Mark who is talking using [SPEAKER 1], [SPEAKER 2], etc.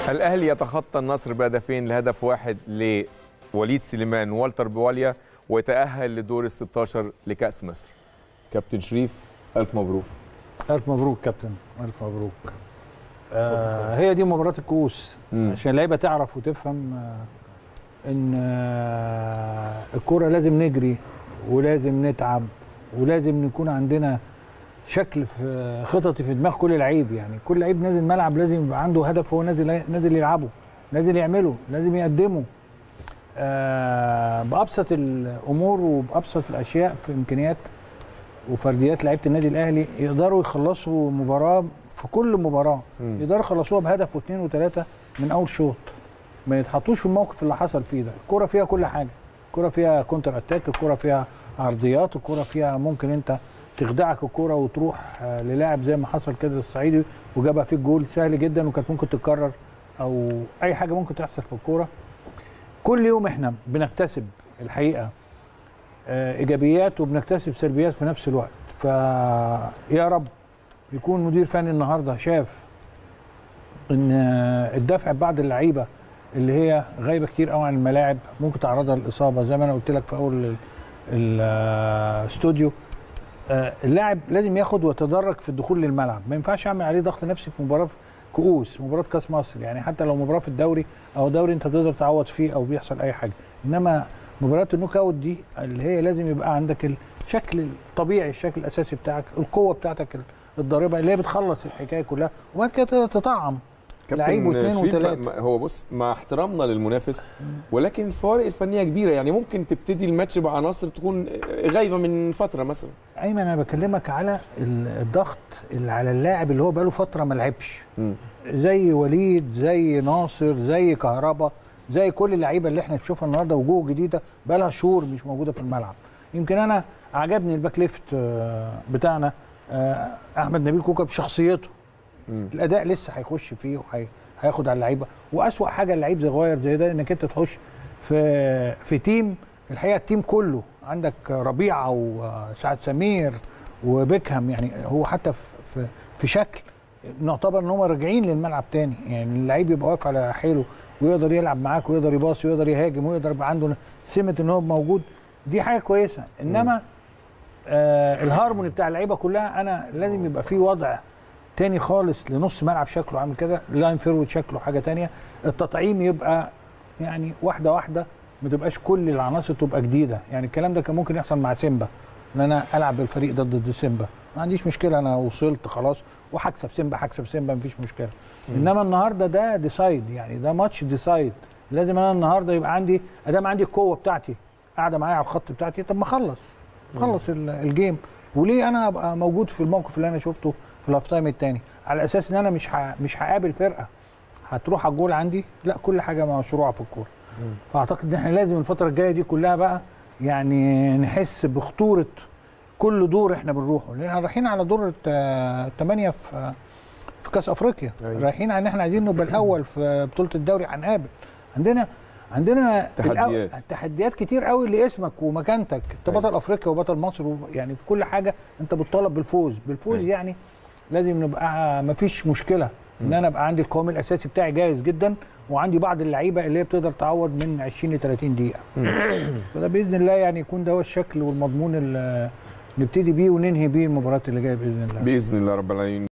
[SPEAKER 1] الاهلي يتخطى النصر بهدفين لهدف واحد لوليد سليمان ووالتر بواليا ويتاهل لدور ال 16 لكاس مصر كابتن شريف الف مبروك
[SPEAKER 2] الف مبروك كابتن الف مبروك آه هي دي مباراه الكؤوس
[SPEAKER 1] مم.
[SPEAKER 2] عشان اللعيبه تعرف وتفهم آه ان آه الكوره لازم نجري ولازم نتعب ولازم نكون عندنا شكل في خططي في دماغ كل لعيب يعني كل لعيب نازل الملعب لازم يبقى عنده هدف هو نازل نازل يلعبه نازل يعمله لازم يقدمه آه بابسط الامور وبابسط الاشياء في امكانيات وفرديات لعيبه النادي الاهلي يقدروا يخلصوا مباراه في كل مباراه
[SPEAKER 1] مم.
[SPEAKER 2] يقدروا يخلصوها بهدف واثنين وثلاثه من اول شوط ما يتحطوش في الموقف اللي حصل فيه ده الكوره فيها كل حاجه الكوره فيها كونتر اتاك الكوره فيها عرضيات الكوره فيها ممكن انت تخدعك الكوره وتروح آه، للاعب زي ما حصل كده الصعيدي وجابها فيك جول سهل جدا وكانت ممكن تتكرر او اي حاجه ممكن تحصل في الكوره كل يوم احنا بنكتسب الحقيقه آه، ايجابيات وبنكتسب سلبيات في نفس الوقت فيا رب يكون مدير فني النهارده شاف ان آه، الدفع ببعض اللعيبه اللي هي غايبه كتير قوي عن الملاعب ممكن تعرضها للاصابه زي ما انا قلت لك في اول ال- الاستوديو آه، اللاعب لازم ياخد ويتدرج في الدخول للملعب ما ينفعش اعمل عليه ضغط نفسي في مباراه كؤوس مباراه كاس مصر يعني حتى لو مباراه في الدوري او دوري انت بتقدر تعوض فيه او بيحصل اي حاجه انما مباراه النوك اوت دي اللي هي لازم يبقى عندك الشكل الطبيعي الشكل الاساسي بتاعك القوه بتاعتك الضاربه اللي هي بتخلص الحكايه كلها وبعد كده تقدر تطعم لعيب واثنين
[SPEAKER 1] شريف ما-
[SPEAKER 2] وثلاثه
[SPEAKER 1] ما- هو بص مع احترامنا للمنافس ولكن الفوارق الفنيه كبيره يعني ممكن تبتدي الماتش بعناصر تكون غايبه من فتره مثلا
[SPEAKER 2] ايمن انا بكلمك على ال- الضغط اللي على اللاعب اللي هو بقاله فتره ما لعبش
[SPEAKER 1] مم.
[SPEAKER 2] زي وليد زي ناصر زي كهربا زي كل اللعيبه اللي احنا بنشوفها النهارده وجوه جديده بقى لها شهور مش موجوده في الملعب يمكن انا عجبني الباك ليفت آه، بتاعنا آه، احمد نبيل كوكا بشخصيته
[SPEAKER 1] مم.
[SPEAKER 2] الاداء لسه هيخش فيه وهياخد على اللعيبه واسوا حاجه اللعيب صغير زي ده انك انت تخش في في تيم الحقيقه التيم كله عندك ربيعه وسعد سمير وبيكهام يعني هو حتى في في, في شكل نعتبر ان هم راجعين للملعب تاني يعني اللعيب يبقى واقف على حيله ويقدر يلعب معاك ويقدر يباصي ويقدر يهاجم ويقدر يبقى عنده سمه ان هو موجود دي حاجه كويسه انما آه الهارموني بتاع اللعيبه كلها انا لازم يبقى في وضع تاني خالص لنص ملعب شكله عامل كده لاين فيرود شكله حاجه تانية التطعيم يبقى يعني واحده واحده ما تبقاش كل العناصر تبقى جديده يعني الكلام ده كان ممكن يحصل مع سيمبا ان انا العب بالفريق ده ضد سيمبا ما عنديش مشكله انا وصلت خلاص وهكسب سيمبا هكسب سيمبا مفيش مشكله انما النهارده ده ديسايد يعني ده ماتش ديسايد لازم انا النهارده يبقى عندي ادام عندي القوه بتاعتي قاعده معايا على الخط بتاعتي طب ما اخلص خلص ال- الجيم وليه انا ابقى موجود في الموقف اللي انا شفته في الهاف تايم الثاني على اساس ان انا مش ه... مش هقابل فرقه هتروح على الجول عندي لا كل حاجه مشروعه في الكوره فاعتقد ان احنا لازم الفتره الجايه دي كلها بقى يعني نحس بخطوره كل دور احنا بنروحه لان احنا رايحين على دور الثمانيه في في كاس افريقيا
[SPEAKER 1] أيوة.
[SPEAKER 2] رايحين على ان احنا عايزين نبقى الاول في بطوله الدوري هنقابل عندنا عندنا
[SPEAKER 1] تحديات.
[SPEAKER 2] الأول- تحديات كتير قوي لاسمك ومكانتك انت
[SPEAKER 1] أيوة.
[SPEAKER 2] بطل افريقيا وبطل مصر و- يعني في كل حاجه انت بتطالب بالفوز بالفوز
[SPEAKER 1] أيوة.
[SPEAKER 2] يعني لازم نبقى مفيش مشكله ان انا ابقى عندي القوام الاساسي بتاعي جاهز جدا وعندي بعض اللعيبه اللي هي بتقدر تعوض من 20 ل 30 دقيقه فده باذن الله يعني يكون ده هو الشكل والمضمون اللي نبتدي بيه وننهي بيه المباراه اللي جايه باذن الله
[SPEAKER 1] باذن الله رب العالمين